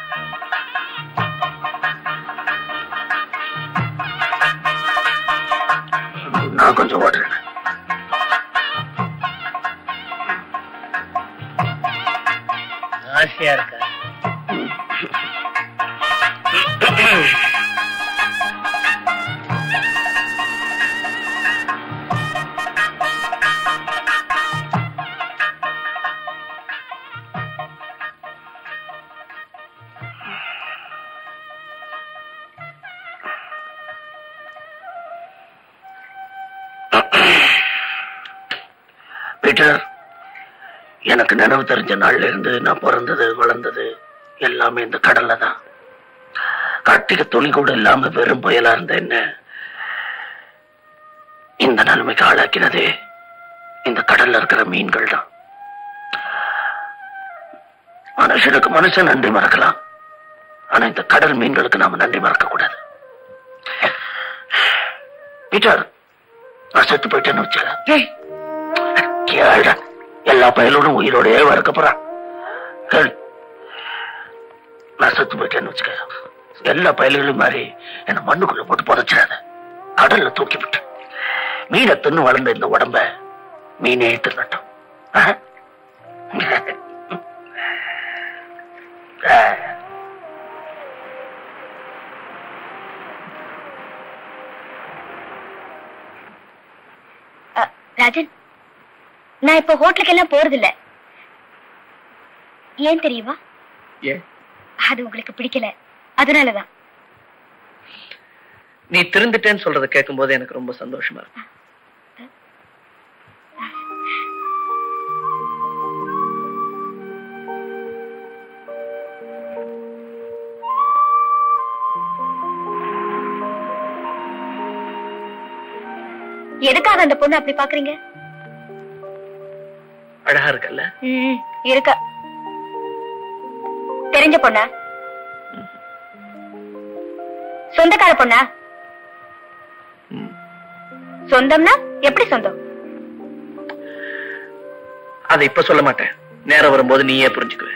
நான் கொஞ்சம் ஓடுறேன் ஆசையா இருக்கா பீட்டர் எனக்கு நினைவு தெரிஞ்ச நாள்ல இருந்து நான் பிறந்தது வளர்ந்தது எல்லாமே இந்த கடல்ல தான் கட்டிக்க துணி கூட இல்லாம வெறும் புயலா இருந்த என்ன இந்த நிலைமைக்கு ஆளாக்கினதே இந்த கடல்ல இருக்கிற மீன்கள் தான் மனுஷனுக்கு மனுஷன் நன்றி மறக்கலாம் ஆனா இந்த கடல் மீன்களுக்கு நாம நன்றி மறக்க கூடாது பீட்டர் நான் செத்து போயிட்டேன்னு வச்சுக்க கேளுடா எல்லா பயலோடும் உயிரோடயே வரக்க போறான் கேள் நான் செத்து போயிட்டேன்னு வச்சுக்க எல்லா பயல்களும் மாதிரி என்ன மண்ணுக்குள்ள போட்டு புதைச்சிடாத கடல்ல தூக்கி விட்டு மீனை தின்னு வளர்ந்த இந்த உடம்ப மீனே தின்னட்டும் ஆ? ஆ. அ, ராஜன் நான் இப்ப ஹோட்டலுக்கு எல்லாம் போறது இல்ல ஏன் தெரியுமா ஏன் அது உங்களுக்கு பிடிக்கல அதனாலதான் நீ திருந்துட்டேன்னு சொல்றத கேட்கும்போது எனக்கு ரொம்ப சந்தோஷமா இருக்கு எதுக்காக அந்த பொண்ணு அப்படி பாக்குறீங்க அழகா இருக்கல்ல ம், இருக்கா தெரிஞ்ச பொண்ணா சொந்தக்கார பொண்ணா ம். சொந்தம்னா எப்படி சொந்தம் அதை இப்ப சொல்ல மாட்டேன் நேரம் வரும்போது நீயே புரிஞ்சுக்குவ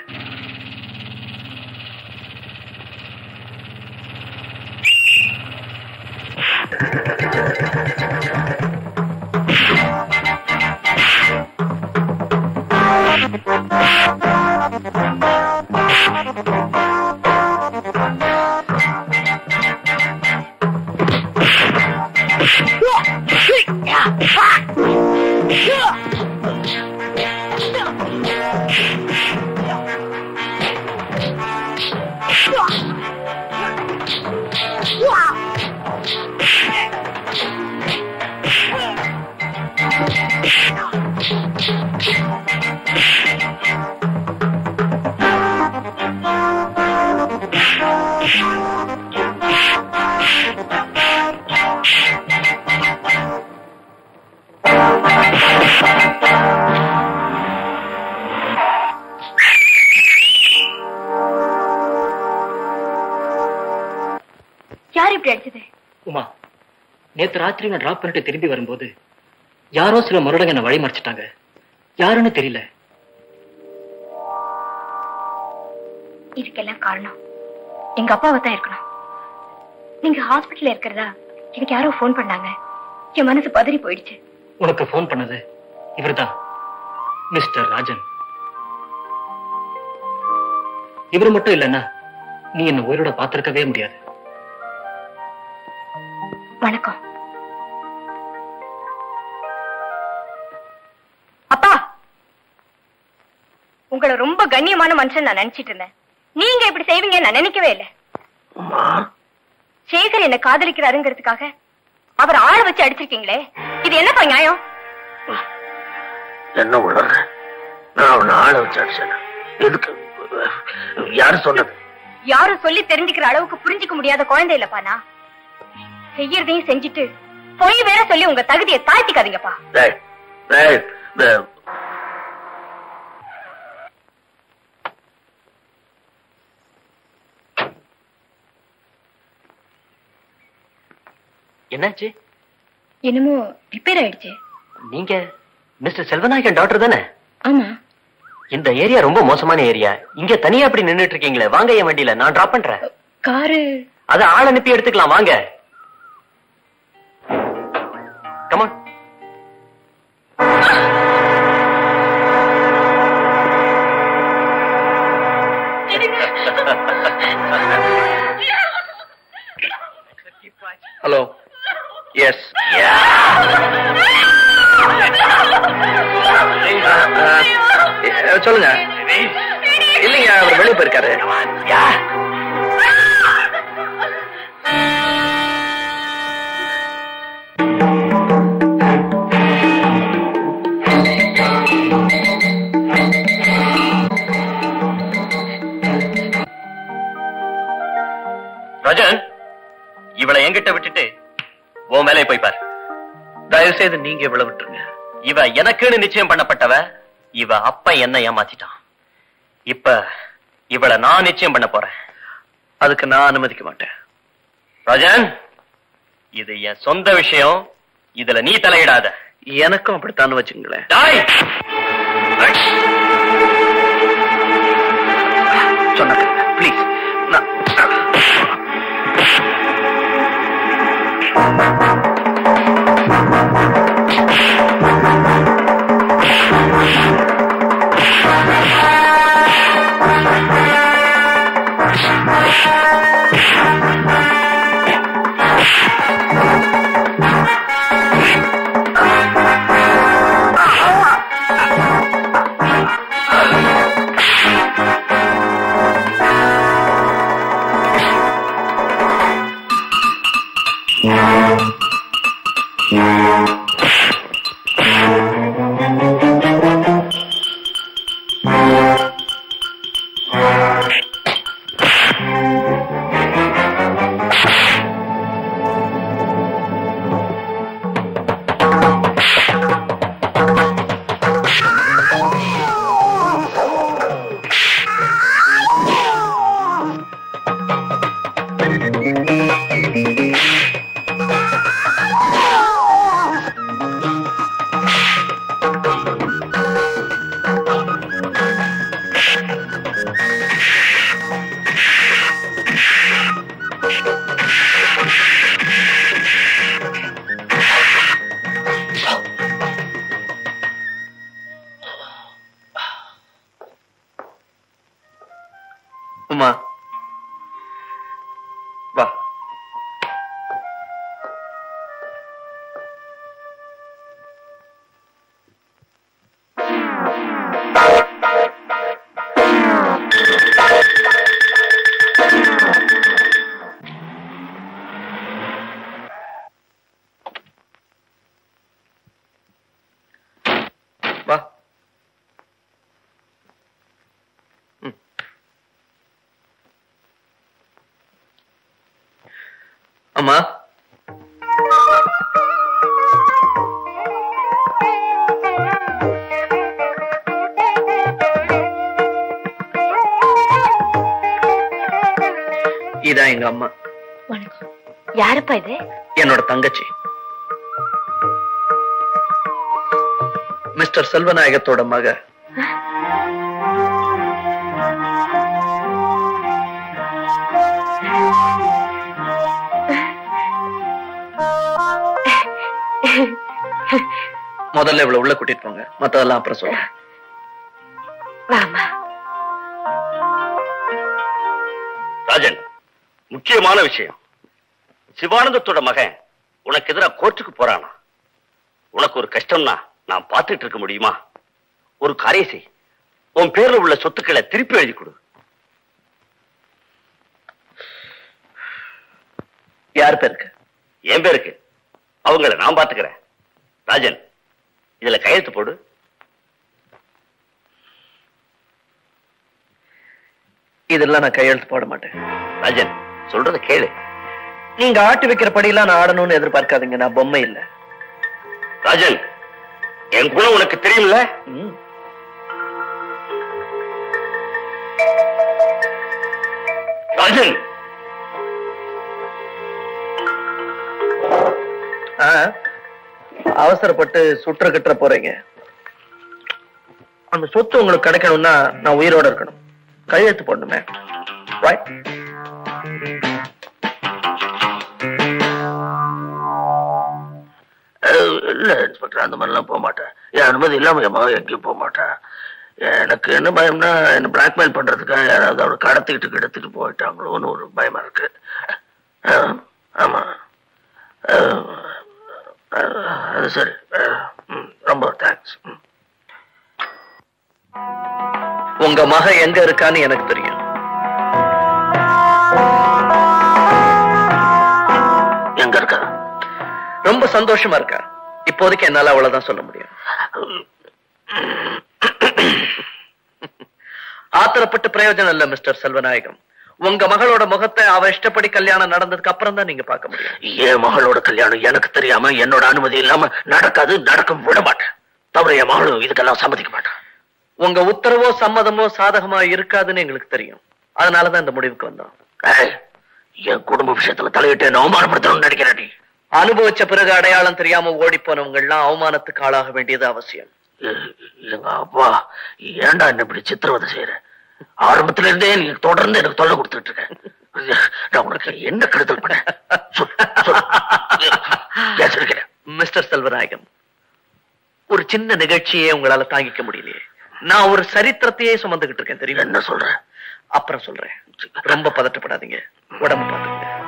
யார் இப்படி அடிச்சது உமா நேத்து ராத்திரி நான் டிராப் பண்ணிட்டு திரும்பி வரும்போது யாரோ சில மருடங்க என்ன வழி மறைச்சிட்டாங்க யாருன்னு தெரியல இதுக்கெல்லாம் காரணம் எங்க அப்பாவை தான் இருக்கணும் நீங்க ஹாஸ்பிட்டல்ல இருக்கிறதா எனக்கு யாரோ ஃபோன் பண்ணாங்க என் மனசு பதறி போயிடுச்சு உனக்கு ஃபோன் பண்ணது இவர்தான் மிஸ்டர் ராஜன் இவர் மட்டும் இல்லைன்னா நீ என்ன உயிரோட பார்த்திருக்கவே முடியாது வணக்கம் அப்பா உங்களை ரொம்ப கண்ணியமான மனுஷன் நான் நினைச்சிட்டு இருந்தேன் நீங்க இப்படி செய்வீங்க நான் நினைக்கவே இல்லை அம்மா சேகர் என்ன காதலிக்கிறாருங்கிறதுக்காக அவர் ஆள வச்சு அடிச்சிருக்கீங்களே இது என்னப்பா நியாயம் என்ன உளற நான் அவனை ஆள வச்சு அடிச்சேன் எதுக்கு யாரு சொன்னது யாரும் சொல்லி தெரிஞ்சுக்கிற அளவுக்கு புரிஞ்சுக்க முடியாத குழந்தை இல்லப்பா நான் செய்யறதையும் செஞ்சுட்டு பொய் வேற சொல்லி உங்க தகுதியை தாழ்த்திக்காதீங்கப்பா டேய், டேய், டேய். என்னாச்சு என்னமோ ரிப்பேர் ஆயிடுச்சு நீங்க மிஸ்டர் செல்வநாயகன் டாக்டர் தானே ஆமா இந்த ஏரியா ரொம்ப மோசமான ஏரியா இங்க தனியா அப்படி நின்னுட்டு இருக்கீங்களே வாங்க என் வண்டியில நான் டிராப் பண்றேன் காரு அத ஆள் அனுப்பி எடுத்துக்கலாம் வாங்க கமான் ஹலோ எஸ் சொல்லுங்க இல்லைங்க அவர் வெளியே போயிருக்காரு ரஜன் இவளை என்கிட்ட விட்டுட்டு உன் வேலையை போய் பாரு தயவு செய்து நீங்க இவ்வளவு விட்டுருங்க இவ எனக்குன்னு நிச்சயம் பண்ணப்பட்டவ இவ அப்ப என்ன ஏமாத்திட்டான் இப்ப இவளை நான் நிச்சயம் பண்ண போறேன் அதுக்கு நான் அனுமதிக்க மாட்டேன் ரஜன் இது என் சொந்த விஷயம் இதுல நீ தலையிடாத எனக்கும் அப்படித்தான் வச்சுங்களேன் டாய் சொன்ன ப்ளீஸ் நான் உமா வா வா அம்மா இதான் எங்க அம்மா வணக்கம் யாருப்பா இது என்னோட தங்கச்சி மிஸ்டர் செல்வநாயகத்தோட மக முதல்ல இவ்வளவு உள்ள கூட்டிட்டு போங்க மத்ததெல்லாம் அப்புறம் சொல்றேன் வாமா ராஜன் முக்கியமான விஷயம் சிவானந்தத்தோட மகன் உனக்கு எதிராக கோர்ட்டுக்கு போறானா உனக்கு ஒரு கஷ்டம்னா நான் பார்த்துட்டு இருக்க முடியுமா ஒரு காரியம் செய் உன் பேர்ல உள்ள சொத்துக்களை திருப்பி எழுதி கொடு யார் பேருக்கு என் பேருக்கு அவங்கள நான் பாத்துக்கிறேன் ராஜன் இதுல கையெழுத்து போடு இதெல்லாம் நான் கையெழுத்து போட மாட்டேன் ராஜன் சொல்றத கேளு நீங்க ஆட்டி வைக்கிற படியெல்லாம் நான் ஆடணும்னு எதிர்பார்க்காதீங்க நான் பொம்மை இல்ல ராஜன் என் குணம் உனக்கு தெரியும்ல ம். ராஜன் ஆ, அவசரப்பட்டு சுற்ற கிட்ட போறீங்க அந்த சொத்து உங்களுக்கு கிடைக்கணும்னா நான் உயிரோட இருக்கணும் கையெழுத்து போடணுமே Right? அஹ், இல்ல இன்ஸ்பெக்டர் அந்த மாதிரிலாம் போக மாட்டேன் என் அனுமதி இல்லாம என் மகன் எங்கேயும் போக மாட்டேன் எனக்கு என்ன பயம்னா என்ன பிளாக்மெயில் பண்றதுக்காக யாராவது அவரை கடத்திக்கிட்டு கிடத்திட்டு போயிட்டாங்களோன்னு ஒரு பயமா இருக்கு அஹ், ஆமா அஹ், அஹ், அது சரி அஹ், ம், ரொம்ப தேங்க்ஸ் உங்க மக எங்க இருக்கான்னு எனக்கு தெரியும் எங்க இருக்கா ரொம்ப சந்தோஷமா இருக்கா இப்போதைக்கு என்னால அவ்வளவுதான் சொல்ல முடியும் ஆத்திரப்பட்டு பிரயோஜனம் இல்ல மிஸ்டர் செல்வநாயகம் உங்க மகளோட முகத்தை அவ இஷ்டப்படி கல்யாணம் நடந்ததுக்கு அப்புறம் தான் நீங்க பார்க்க முடியும் என் மகளோட கல்யாணம் எனக்கு தெரியாம என்னோட அனுமதி இல்லாம நடக்காது நடக்க விட மாட்டேன் தவிர என் மகளும் இதுக்கெல்லாம் சம்மதிக்க மாட்டேன் உங்க உத்தரவோ சம்மதமோ சாதகமா இருக்காதுன்னு எங்களுக்கு தெரியும் அதனாலதான் இந்த முடிவுக்கு வந்தோம் ஏய், என் குடும்ப விஷயத்துல தலையிட்டு என்ன அவமானப்படுத்தணும்னு நினைக்கிறேன் அனுபவிச்ச பிறகு அடையாளம் தெரியாம ஓடி போனவங்க எல்லாம் அவமானத்துக்கு ஆளாக வேண்டியது அவசியம் எங்க அப்பா ஏன்டா என்ன இப்படி சித்திரவதை செய்யற ஆரம்பத்துல இருந்தே நீ தொடர்ந்து எனக்கு தொல்லை கொடுத்துட்டு இருக்க நான் உனக்கு என்ன கெடுதல் பண்ண சொல், சொல். ஏன் சிரிக்கிற? மிஸ்டர் செல்வநாயகம் ஒரு சின்ன நிகழ்ச்சியே உங்களால தாங்கிக்க முடியலையே நான் ஒரு சரித்திரத்தையே சுமந்துகிட்டு இருக்கேன் தெரியுமா என்ன சொல்ற அப்புறம் சொல்றேன் ரொம்ப பதட்டப்படாதீங்க உடம்பு பாத்துக்கங்க